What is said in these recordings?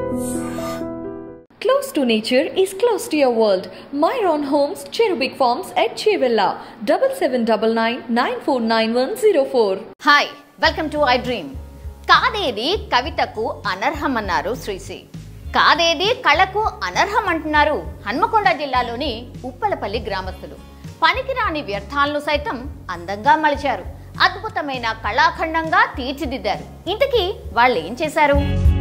Close to nature is close to your world. Myron Homes, Cherubic Farms at Chevilla, 7799 hi welcome to I dream కాదేది కవితకు అనర్హమన్నారు శ్రీశ్రీ కాదేది కళకు అనర్హం అంటున్నారు హన్మకొండ జిల్లాలోని ఉప్పలపల్లి గ్రామస్తులు పనికిరాని వ్యర్థాలను సైతం అందంగా మలిచారు అద్భుతమైన కళాఖండంగా తీర్చిదిద్దారు ఇంతకీ వాళ్ళు ఏం చేశారు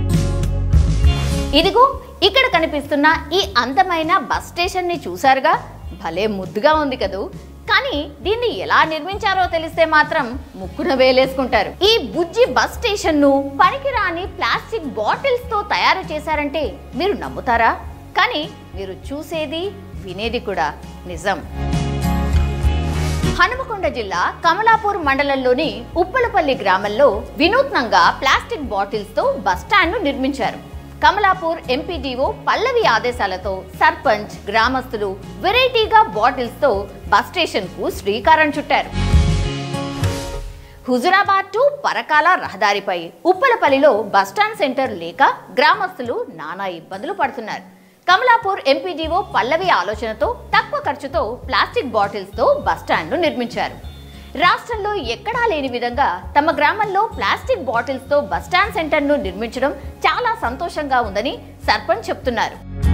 ఇదిగో ఇక్కడ కనిపిస్తున్న ఈ అందమైన బస్ స్టేషన్ ని చూశారుగా భలే ముద్దుగా ఉంది కదూ కానీ దీన్ని ఎలా నిర్మించారో తెలిస్తే మాత్రం ముక్కున వేలేసుకుంటారు ఈ బుజ్జి బస్ స్టేషన్ ను పనికిరాని ప్లాస్టిక్ బాటిల్స్ తో తయారు చేశారంటే మీరు నమ్ముతారా కానీ మీరు చూసేది వినేది కూడా నిజం హనుమకొండ జిల్లా కమలాపూర్ మండలంలోని ఉప్పలపల్లి గ్రామంలో వినూత్నంగా ప్లాస్టిక్ బాటిల్స్ తో బస్టాండ్ ను నిర్మించారు కమలాపూర్ ఎంపీడీఓ పల్లవి ఆదేశాలతో సర్పంచ్ గ్రామస్తులు వెరైటీగా బాటిల్స్ తో బస్ స్టేషన్ కు శ్రీకారం చుట్టారు హుజురాబాద్ టు పరకాల రహదారిపై ఉప్పలపల్లిలో బస్టాండ్ సెంటర్ లేక గ్రామస్తులు నానా ఇబ్బందులు పడుతున్నారు కమలాపూర్ ఎంపీడీఓ పల్లవి ఆలోచనతో తక్కువ ఖర్చుతో ప్లాస్టిక్ బాటిల్స్ తో బస్టాండ్ ను నిర్మించారు రాష్ట్రంలో ఎక్కడా లేని విధంగా తమ గ్రామంలో ప్లాస్టిక్ బాటిల్స్ తో బస్టాండ్ సెంటర్ ను నిర్మించడం చాలా సంతోషంగా ఉందని సర్పంచ్ చెప్తున్నారు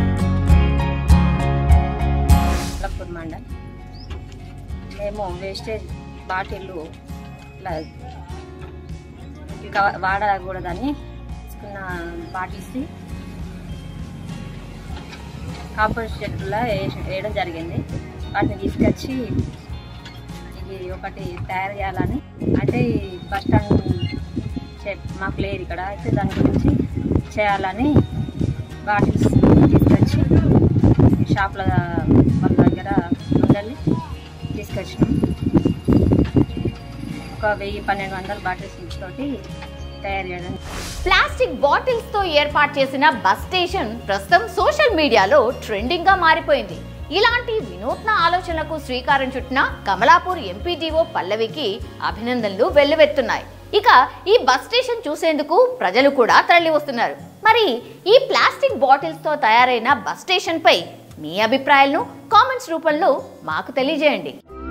లప్పూర్ మండల్ మేము వేస్టేజ్ బాటిళ్ళు ఇలా ఇంకా వాడకూడదని తీసుకున్న బాటిల్స్ కాంపోస్ట్ షెడ్లో వేయడం జరిగింది వాటిని తీసుకొచ్చి ఇది ఒకటి తయారు చేయాలని అంటే ఈ బస్ స్టాండ్ చెప్ మాకు లేదు ఇక్కడ అయితే దాని గురించి చేయాలని బాటిల్స్ తీసుకొచ్చి షాప్ల వాళ్ళ దగ్గర ఉండాలి తీసుకొచ్చినాం ఒక వెయ్యి పన్నెండు వందల బాటిల్స్ తోటి తయారు చేయడం ప్లాస్టిక్ బాటిల్స్ తో ఏర్పాటు చేసిన బస్ స్టేషన్ ప్రస్తుతం సోషల్ మీడియాలో ట్రెండింగ్ గా మారిపోయింది ఇలాంటి వినూత్న ఆలోచనలకు శ్రీకారం చుట్టిన కమలాపూర్ ఎంపీడీఓ పల్లవికి అభినందనలు వెల్లువెత్తున్నాయి ఇక ఈ బస్ స్టేషన్ చూసేందుకు ప్రజలు కూడా తరలి వస్తున్నారు మరి ఈ ప్లాస్టిక్ బాటిల్స్ తో తయారైన బస్ స్టేషన్ పై మీ అభిప్రాయాలను కామెంట్స్ రూపంలో మాకు తెలియజేయండి